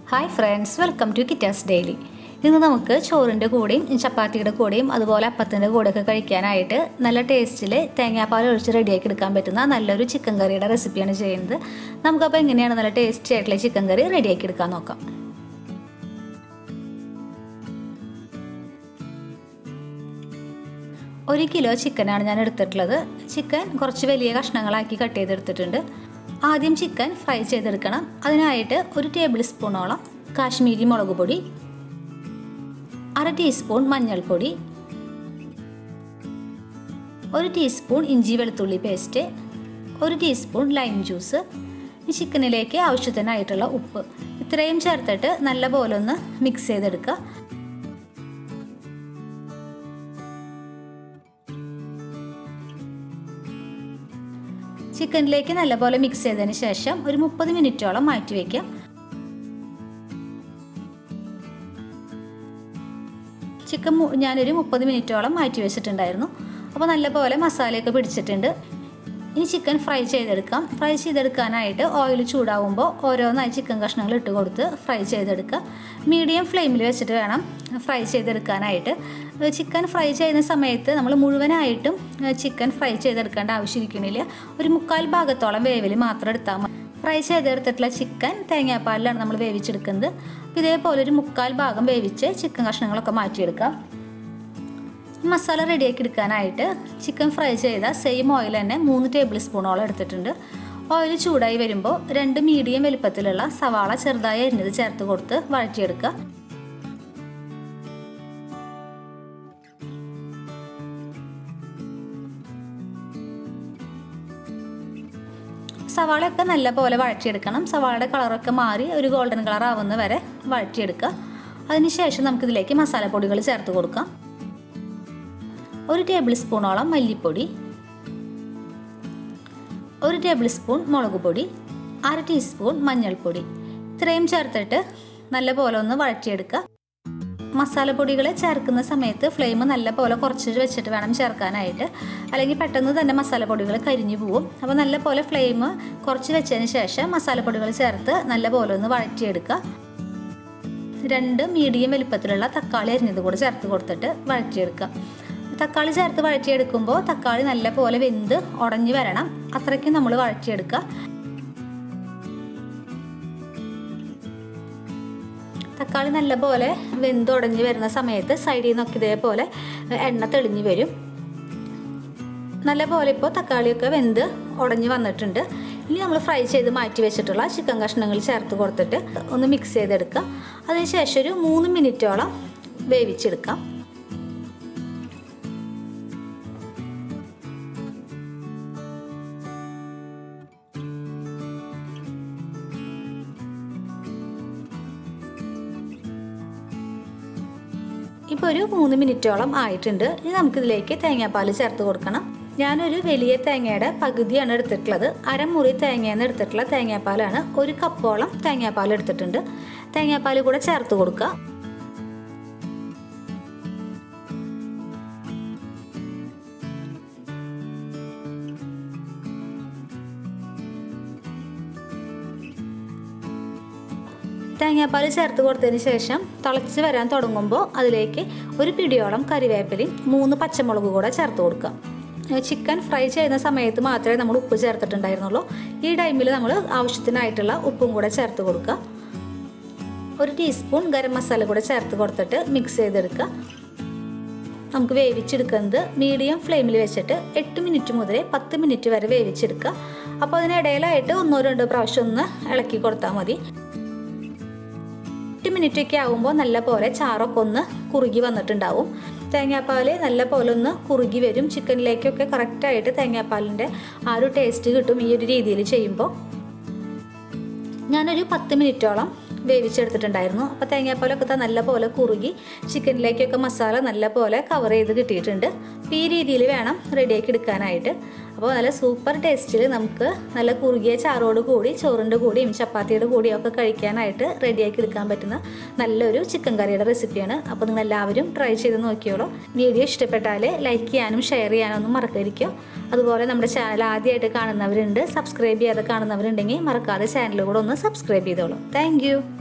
hi friends welcome to Kitas daily ഇന്ന് നമുക്ക് ചോറിൻ്റെ കൂടെയും ചപ്പാത്തിയുടെ കൂടെയും അതുപോലെ അപ്പത്തിൻ്റെ കൂടെയൊക്കെ കഴിക്കാനായിട്ട് നല്ല ടേസ്റ്റിൽ തേങ്ങാപ്പാൽ ഒഴിച്ച് റെഡിയാക്കി എടുക്കാൻ പറ്റുന്ന നല്ലൊരു ചിക്കൻ കറിയുടെ റെസിപ്പിയാണ് ചെയ്യുന്നത് നമുക്കപ്പോൾ എങ്ങനെയാണ് നല്ല ടേസ്റ്റി ആയിട്ടുള്ള ചിക്കൻ കറി റെഡിയാക്കി എടുക്കാൻ നോക്കാം ഒരു കിലോ ചിക്കനാണ് ഞാൻ എടുത്തിട്ടുള്ളത് ചിക്കൻ കുറച്ച് വലിയ കഷ്ണങ്ങളാക്കി കട്ട് ചെയ്തെടുത്തിട്ടുണ്ട് ആദ്യം ചിക്കൻ ഫ്രൈ ചെയ്തെടുക്കണം അതിനായിട്ട് ഒരു ടേബിൾ സ്പൂണോളം കാശ്മീരി മുളക് പൊടി അര ടീസ്പൂൺ മഞ്ഞൾപ്പൊടി ഒരു ടീസ്പൂൺ ഇഞ്ചി വെളുത്തുള്ളി പേസ്റ്റ് ഒരു ടീസ്പൂൺ ലൈം ജ്യൂസ് ഈ ചിക്കനിലേക്ക് ആവശ്യത്തിനായിട്ടുള്ള ഉപ്പ് ഇത്രയും ചേർത്തിട്ട് നല്ലപോലെ ഒന്ന് മിക്സ് ചെയ്തെടുക്കുക ചിക്കനിലേക്ക് നല്ലപോലെ മിക്സ് ചെയ്തതിന് ശേഷം ഒരു മുപ്പത് മിനിറ്റോളം മാറ്റി വയ്ക്കാം ചിക്കൻ ഞാനൊരു മുപ്പത് മിനിറ്റോളം മാറ്റി വെച്ചിട്ടുണ്ടായിരുന്നു അപ്പോൾ നല്ലപോലെ മസാലയൊക്കെ പിടിച്ചിട്ടുണ്ട് ഇനി ചിക്കൻ ഫ്രൈ ചെയ്തെടുക്കാം ഫ്രൈ ചെയ്തെടുക്കാനായിട്ട് ഓയിൽ ചൂടാവുമ്പോൾ ഓരോന്നായി ചിക്കൻ കഷ്ണങ്ങൾ ഇട്ട് കൊടുത്ത് ഫ്രൈ ചെയ്തെടുക്കുക മീഡിയം ഫ്ലെയിമിൽ വെച്ചിട്ട് വേണം ഫ്രൈ ചെയ്തെടുക്കാനായിട്ട് ചിക്കൻ ഫ്രൈ ചെയ്യുന്ന സമയത്ത് നമ്മൾ മുഴുവനായിട്ടും ചിക്കൻ ഫ്രൈ ചെയ്തെടുക്കേണ്ട ആവശ്യമിരിക്കണില്ല ഒരു മുക്കാൽ ഭാഗത്തോളം വേവിൽ മാത്രം എടുത്താൽ മതി ഫ്രൈ ചെയ്തെടുത്തിട്ടുള്ള ചിക്കൻ തേങ്ങാപ്പാലിലാണ് നമ്മൾ വേവിച്ചെടുക്കുന്നത് ഇതേപോലെ ഒരു മുക്കാൽ ഭാഗം വേവിച്ച് ചിക്കൻ കഷ്ണങ്ങളൊക്കെ മാറ്റിയെടുക്കാം മസാല റെഡിയാക്കി എടുക്കാനായിട്ട് ചിക്കൻ ഫ്രൈ ചെയ്ത സെയിം ഓയിൽ തന്നെ മൂന്ന് ടേബിൾ സ്പൂണോളം എടുത്തിട്ടുണ്ട് ഓയിൽ ചൂടായി വരുമ്പോൾ രണ്ട് മീഡിയം വലുപ്പത്തിലുള്ള സവാള ചെറുതായി അരിഞ്ഞത് ചേർത്ത് കൊടുത്ത് വഴറ്റിയെടുക്കുക സവാളയൊക്കെ നല്ലപോലെ വഴറ്റിയെടുക്കണം സവാളയുടെ കളറൊക്കെ മാറി ഒരു ഗോൾഡൻ കളർ ആവുന്ന വരെ വഴറ്റിയെടുക്കുക അതിനുശേഷം നമുക്കിതിലേക്ക് മസാലപ്പൊടികൾ ചേർത്ത് കൊടുക്കാം ഒരു ടേബിൾ സ്പൂണോളം മല്ലിപ്പൊടി ഒരു ടേബിൾ സ്പൂൺ മുളക് പൊടി അര ടീസ്പൂൺ മഞ്ഞൾപ്പൊടി ഇത്രയും ചേർത്തിട്ട് നല്ലപോലെ ഒന്ന് വഴറ്റിയെടുക്കുക മസാലപ്പൊടികൾ ചേർക്കുന്ന സമയത്ത് ഫ്ലെയിം നല്ലപോലെ കുറച്ച് വെച്ചിട്ട് വേണം ചേർക്കാനായിട്ട് അല്ലെങ്കിൽ പെട്ടെന്ന് തന്നെ മസാലപ്പൊടികൾ കരിഞ്ഞു പോവും അപ്പോൾ നല്ലപോലെ ഫ്ലെയിം കുറച്ച് വെച്ചതിന് ശേഷം മസാലപ്പൊടികൾ ചേർത്ത് നല്ലപോലെ ഒന്ന് വഴറ്റിയെടുക്കുക രണ്ട് മീഡിയം വലുപ്പത്തിലുള്ള തക്കാളി അരിഞ്ഞത് കൂടെ ചേർത്ത് കൊടുത്തിട്ട് വഴറ്റിയെടുക്കുക തക്കാളി ചേർത്ത് വഴറ്റിയെടുക്കുമ്പോൾ തക്കാളി നല്ലപോലെ വെന്ത് ഉടഞ്ഞു വരണം അത്രയ്ക്കും നമ്മൾ വഴറ്റിയെടുക്കുക തക്കാളി നല്ലപോലെ വെന്തുടഞ്ഞ് വരുന്ന സമയത്ത് സൈഡിൽ നിന്നൊക്കെ ഇതേപോലെ എണ്ണ തെളിഞ്ഞു വരും നല്ലപോലെ ഇപ്പോൾ തക്കാളിയൊക്കെ വെന്ത് ഉടഞ്ഞ് വന്നിട്ടുണ്ട് ഇനി നമ്മൾ ഫ്രൈ ചെയ്ത് മാറ്റി വെച്ചിട്ടുള്ള ചിക്കൻ കഷ്ണങ്ങൾ ചേർത്ത് കൊടുത്തിട്ട് ഒന്ന് മിക്സ് ചെയ്തെടുക്കുക അതിനുശേഷം ഒരു മൂന്ന് മിനിറ്റോളം വേവിച്ചെടുക്കാം ഇപ്പോൾ ഒരു മൂന്ന് മിനിറ്റോളം ആയിട്ടുണ്ട് ഇനി നമുക്കിതിലേക്ക് തേങ്ങാപ്പാൽ ചേർത്ത് കൊടുക്കണം ഞാനൊരു വലിയ തേങ്ങയുടെ പകുതിയാണ് എടുത്തിട്ടുള്ളത് അരമുറി തേങ്ങയെന്ന് എടുത്തിട്ടുള്ള തേങ്ങാപ്പാലാണ് ഒരു കപ്പോളം തേങ്ങാപ്പാൽ എടുത്തിട്ടുണ്ട് തേങ്ങാപ്പാൽ കൂടെ ചേർത്ത് കൊടുക്കുക തേങ്ങാപ്പാൽ ചേർത്ത് കൊടുത്തതിന് ശേഷം തിളച്ച് വരാൻ തുടങ്ങുമ്പോൾ അതിലേക്ക് ഒരു പിടിയോളം കറിവേപ്പിലയും മൂന്ന് പച്ചമുളക് കൂടെ ചേർത്ത് കൊടുക്കുക ചിക്കൻ ഫ്രൈ ചെയ്യുന്ന സമയത്ത് മാത്രമേ നമ്മൾ ഉപ്പ് ചേർത്തിട്ടുണ്ടായിരുന്നുള്ളൂ ഈ ടൈമിൽ നമ്മൾ ആവശ്യത്തിനായിട്ടുള്ള ഉപ്പും കൂടെ ചേർത്ത് കൊടുക്കുക ഒരു ടീസ്പൂൺ ഗരം മസാല കൂടെ ചേർത്ത് കൊടുത്തിട്ട് മിക്സ് ചെയ്തെടുക്കുക നമുക്ക് വേവിച്ചെടുക്കുന്നത് മീഡിയം ഫ്ലെയിമിൽ വെച്ചിട്ട് എട്ട് മിനിറ്റ് മുതൽ പത്ത് മിനിറ്റ് വരെ വേവിച്ചെടുക്കുക അപ്പോൾ അതിനിടയിലായിട്ട് ഒന്നോ രണ്ടോ പ്രാവശ്യം ഒന്ന് ഇളക്കി കൊടുത്താൽ മതി എട്ട് മിനിറ്റ് ഒക്കെ ആകുമ്പോൾ നല്ല പോലെ ചാറൊക്കെ ഒന്ന് കുറുകി വന്നിട്ടുണ്ടാവും തേങ്ങാപ്പാൽ നല്ല പോലെ ഒന്ന് കുറുകി വരും ചിക്കനിലേക്കൊക്കെ കറക്റ്റായിട്ട് തേങ്ങാപ്പാലിൻ്റെ ആ ഒരു ടേസ്റ്റ് കിട്ടും ഈ ഒരു രീതിയിൽ ചെയ്യുമ്പോൾ ഞാനൊരു പത്ത് മിനിറ്റോളം വേവിച്ചെടുത്തിട്ടുണ്ടായിരുന്നു അപ്പോൾ തേങ്ങാപ്പാലൊക്കെ നല്ല പോലെ കുറുകി ചിക്കനിലേക്കൊക്കെ മസാല നല്ല പോലെ കവർ ചെയ്ത് കിട്ടിയിട്ടുണ്ട് അപ്പോൾ ഈ രീതിയിൽ വേണം റെഡിയാക്കി എടുക്കാനായിട്ട് അപ്പോൾ നല്ല സൂപ്പർ ടേസ്റ്റിൽ നമുക്ക് നല്ല കുറുകിയ ചാറോട് കൂടി ചോറിൻ്റെ കൂടിയും ചപ്പാത്തിയുടെ കൂടിയും ഒക്കെ കഴിക്കാനായിട്ട് റെഡിയാക്കി എടുക്കാൻ പറ്റുന്ന നല്ലൊരു ചിക്കൻ കറിയുടെ റെസിപ്പിയാണ് അപ്പോൾ നിങ്ങൾ എല്ലാവരും ട്രൈ ചെയ്ത് നോക്കിയോളൂ വീഡിയോ ഇഷ്ടപ്പെട്ടാൽ ലൈക്ക് ചെയ്യാനും ഷെയർ ചെയ്യാനും ഒന്നും മറക്കരുതോ അതുപോലെ നമ്മുടെ ചാനൽ ആദ്യമായിട്ട് കാണുന്നവരുണ്ട് സബ്സ്ക്രൈബ് ചെയ്യാതെ കാണുന്നവരുണ്ടെങ്കിൽ മറക്കാതെ ചാനൽ കൂടെ ഒന്ന് സബ്സ്ക്രൈബ് ചെയ്തോളൂ താങ്ക്